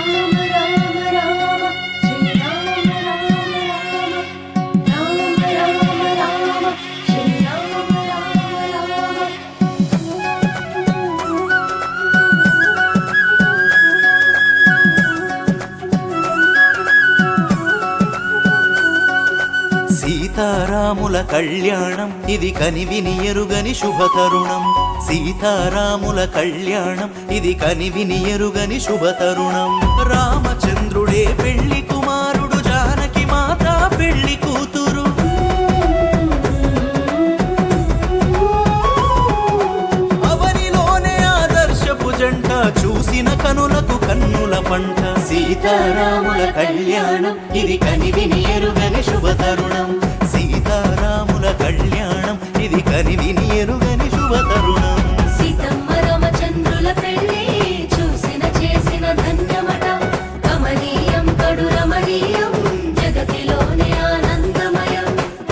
రామ రామ రామ శ్రీ రామ రామ రామ రామ రామ రామ శ్రీ రామ రామ రామ సీతారాముల కళ్యాణం ఇది కనివిని ఎరుగని శుభతరుణం సీతారాముల కళ్యాణం ఇది కనివిని ఎరుగని శుభతరుణం రామచంద్రుడే పెళ్లి కుమారుడు జానకి మాత పెళ్లి కూతురు అవనిలోనే ఆదర్శపు జంట చూసిన కనులకు కన్నుల పంట సీతారాముల కళ్యాణం ఇది కనివిని ఎరుగని శుభతరుణం సీతారాముల కళ్యాణం ఇది కనివిని ఎరుగని శుభతరుణం సీతమ్మ రామచంద్రుల పెళ్లి చూసిన చేసిన ధన్యమట కమనీయం కడు రమణీయం జగతిలోనే ఆనందమయం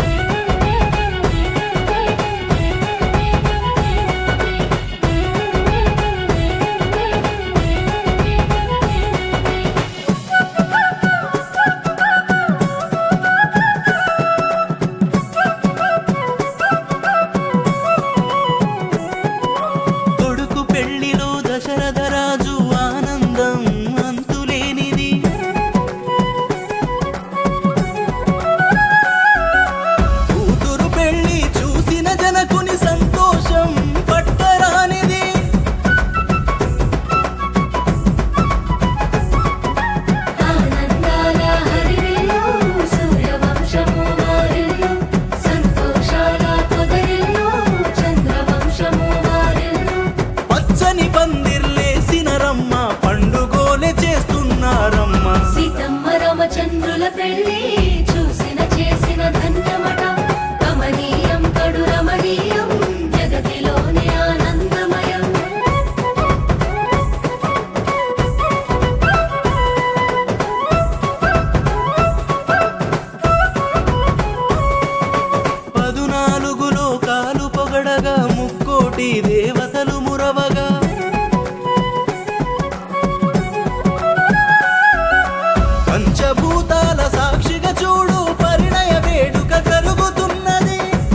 కొడుకు పెళ్లిలో దశరథ రాజు ఆనందం అంతులేనిది కూతురు పెళ్లి చూసిన జనకుని సంతోషం పట్టరానిది ఆనందాల హరివిల్లు సూర్యవంశము వారిల్లు సంతోషాల పొదరిల్లు చంద్రవంశము వారిల్లు పచ్చని పందిర్లేసిన రమ్మ పండుగోలే చేస్తున్నారమ్మ సీతమ్మ రామచంద్రుల పెళ్లి చూసిన చేసిన ధన్యమట కమనీయం కడు రమణీయం జగతిలోనే ఆనందమయం పదునాలుగు లోకాలు పొగడగా ముక్కోటి దేవతలు మురవగా పంచభూతాల సాక్షిగా చూడు పరిణయ వేడుక జరుగుతున్నది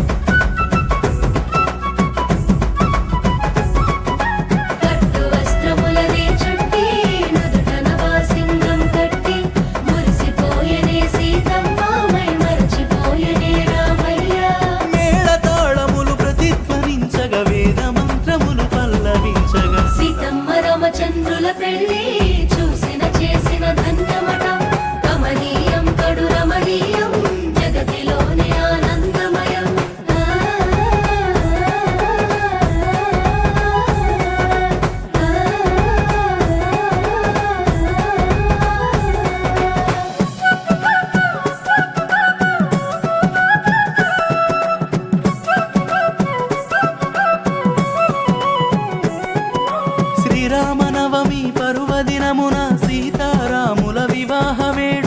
కట్టు వస్త్రములనే చుట్టి నుదుట నవాసింగం కట్టి మురిసిపోయనే సీతమ్మ మై మరచిపోయనే రామయ్య మేళతాళములు ప్రతిధ్వనించగా వేద మంత్రములు పల్లవించగా సీతమ్మ రామచంద్రుల పెళ్లి చూసిన చేసిన ధన్యమట కమనీయం కడు రమణీయం జగతిలోనే ఆనందమయం ఆ, శ్రీరామనవమి పర్వదినమున సీతారాముల వివాహ వేడుక